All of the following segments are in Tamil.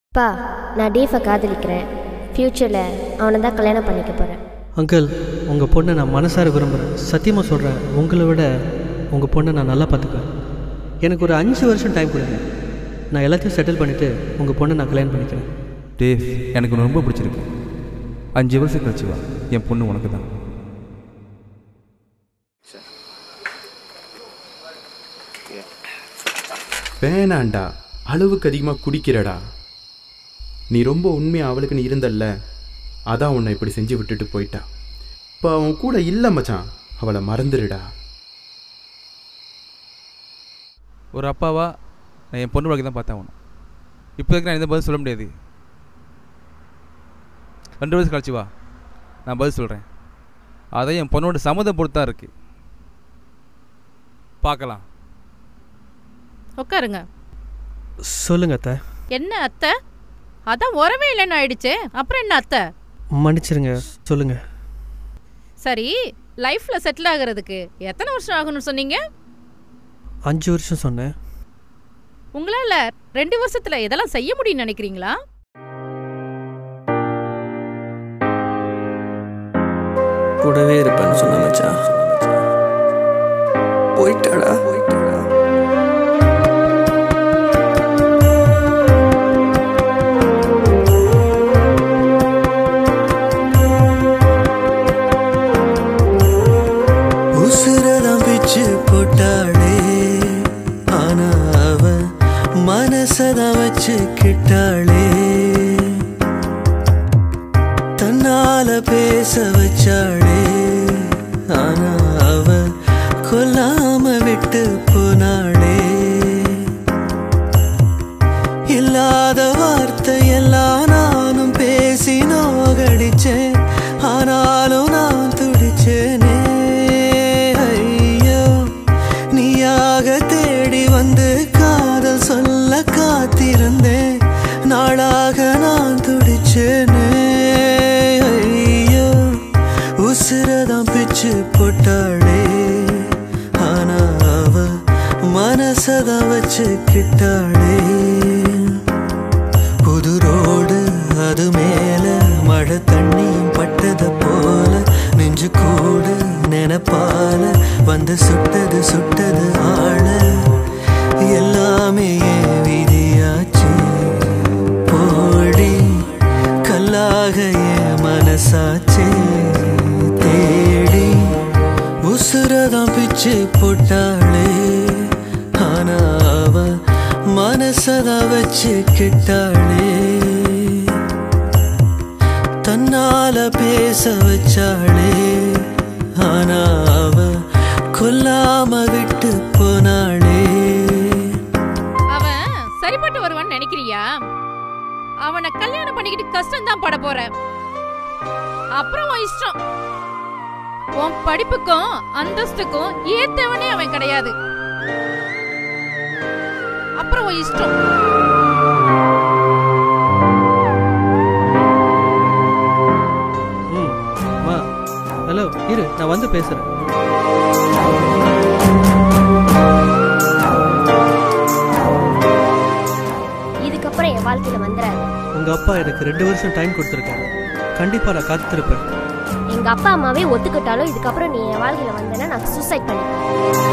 பா நான் டீஃபை காதலிக்கிறேன் ஃப்யூச்சரில் அவனை தான் கல்யாணம் பண்ணிக்க போகிறேன் அங்கிள் உங்கள் பொண்ணை நான் மனசார விரும்புகிறேன் சத்தியமாக சொல்கிறேன் உங்களை விட உங்கள் பொண்ணை நான் நல்லா பார்த்துக்குவேன் எனக்கு ஒரு அஞ்சு வருஷம் டைம் கொடுங்க நான் எல்லாத்தையும் செட்டில் பண்ணிவிட்டு உங்கள் பொண்ணை நான் கல்யாணம் பண்ணிக்கிறேன் டேவ் எனக்கு உன்னை ரொம்ப பிடிச்சிருக்கு அஞ்சு வருஷம் கழிச்சு வா என் பொண்ணு உனக்கு தான் வேணாண்டா அளவுக்கு அதிகமாக குடிக்கிறடா நீ ரொம்ப உண்மையாக அவளுக்கு நீ இருந்தல்ல அதான் உன்னை இப்படி செஞ்சு விட்டுட்டு போயிட்டா இப்போ அவன் கூட இல்லை மச்சான் அவளை மறந்துடுடா ஒரு அப்பாவா நான் என் பொண்ணு வழக்கு தான் பார்த்தேன் அவனும் இப்போதைக்கு நான் எந்த பதில் சொல்ல முடியாது ரெண்டு வருஷம் கழிச்சு வா நான் பதில் சொல்கிறேன் அதை என் பொண்ணோட சம்மதம் பொறுத்து தான் இருக்குது பார்க்கலாம் உட்காருங்க சொல்லுங்க அத்தை என்ன அத்தை அதான் உறவே இல்லைன்னு ஆயிடுச்சே அப்புறம் என்ன அத்தை மன்னிச்சிருங்க சொல்லுங்க சரி லைஃப்ல செட்டில் ஆகுறதுக்கு எத்தனை வருஷம் ஆகணும்னு சொன்னீங்க அஞ்சு வருஷம் சொன்னேன் உங்களால ரெண்டு வருஷத்துல இதெல்லாம் செய்ய முடியும்னு நினைக்கிறீங்களா கூடவே இருப்பேன்னு சொன்ன மச்சான் போயிட்டாடா போயிட்டாடா உசுரதான் பிச்சு போட்டாளே ஆனா அவ மனசதான் வச்சு கிட்டாளே தன்னால பேச வச்சாளே ஆனா அவ கொல்லாம விட்டு போனாளே இல்லாத வார்த்தை எல்லாம் நானும் பேசி நோகடிச்சேன் ஆனாலும் நான் துடிச்சேனே ஐயோ நீயாக தேடி வந்து காதல் சொல்ல காத்திருந்தேன் நாளாக நான் துடிச்சேனே ஐயோ உசுரதான் பிச்சு போட்டாளே ஆனா அவ மனசதான் வச்சு கிட்டாளே புது ரோடு அது மேல மழை தண்ணியும் பட்டத போல நெஞ்சு கூடு நினைப்பால வந்து சுட்டது சுட்டது ஆள எல்லாமே என் விதியாச்சு போடி கல்லாக என் மனசாச்சே தேடி உசுரதான் பிச்சு போட்டாளே ஆனா அவ மனசதா வச்சு கிட்டாளே தன்னால பேச வச்சாளே ஆனா அவ கொல்லாம விட்டு போனாளே அவன் சரிப்பட்டு வருவான்னு நினைக்கிறியா அவனை கல்யாணம் பண்ணிக்கிட்டு கஷ்டம் தான் பட போற அப்புறம் உன் இஷ்டம் உன் படிப்புக்கும் அந்தஸ்துக்கும் ஏத்தவனே அவன் கிடையாது அப்புறம் உன் இஷ்டம் ம் அம்மா ஹலோ இரு நான் வந்து பேசுகிறேன் இதுக்கப்புறம் என் வாழ்க்கையில் வந்துடாது உங்கள் அப்பா எனக்கு ரெண்டு வருஷம் டைம் கொடுத்துருக்காரு கண்டிப்பாக நான் காத்திருப்பேன் எங்கள் அப்பா அம்மாவே ஒத்துக்கிட்டாலும் இதுக்கப்புறம் நீ என் வாழ்க்கையில் வந்தேன்னா நான் சூசைட் பண்ணிப்பேன்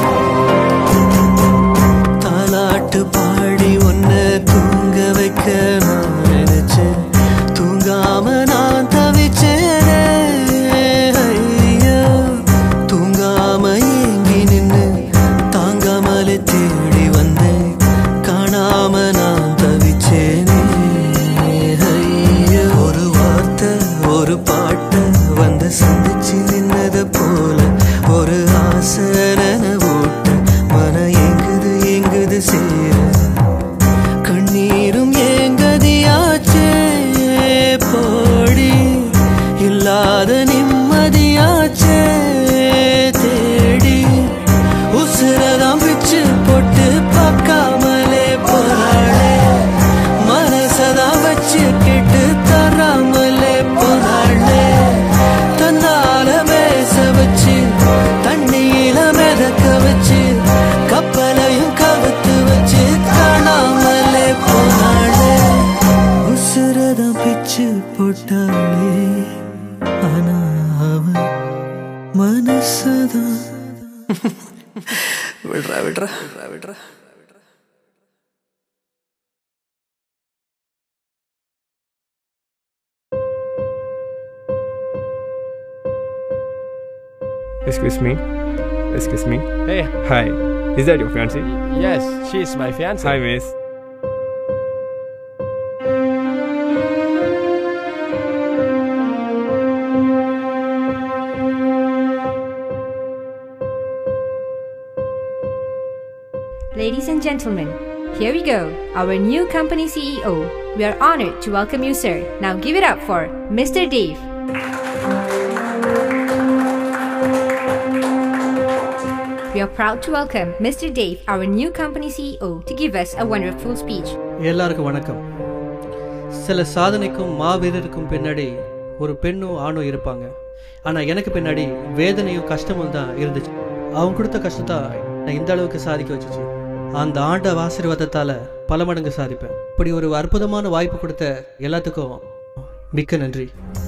தாலாட்டு பாடி ஒன்ன தூங்க வைக்க நான் நினைச்சேன் தூங்காம நான் தவிச்சேனே ஐயோ தூங்காம ஏங்கி நின்னு தாங்காமலே தேடி வந்தேன் காணாம நான் தவிச்சேனே ஐயோ ஒரு வார்த்தை ஒரு பாட்டை வந்து சந்திச்சு நின்னத போல ஒரு ஆசை நனவூட்ட மன எங்குது எங்குது சேர கண்ணீரும் ஏங்கதியா போட்டாளே ஆனா அவ மனசுதான் விடுறா விடுறா விடுறா விடுறா Excuse me. Excuse me. Hey, Hi. Is that your fiancée? yes, she's my fiancée. Hi, miss. Ladies and gentlemen, here we go, our new company CEO. We are honored to welcome you, sir. Now give it up for Mr. Dave. We are proud to welcome Mr. Dave, our new company CEO, to give us a wonderful speech. எல்லாருக்கும் வணக்கம் சில சாதனைக்கும் மாவீரருக்கும் பின்னாடி ஒரு பெண்ணும் ஆணும் இருப்பாங்க ஆனால் எனக்கு பின்னாடி வேதனையும் கஷ்டமும் தான் இருந்துச்சு அவங்க கொடுத்த கஷ்டத்தா நான் இந்த அளவுக்கு சாதிக்க வச்சுச்சு அந்த ஆண்ட ஆசீர்வாதத்தால் பல மடங்கு சாதிப்பேன் இப்படி ஒரு அற்புதமான வாய்ப்பு கொடுத்த எல்லாத்துக்கும் மிக்க நன்றி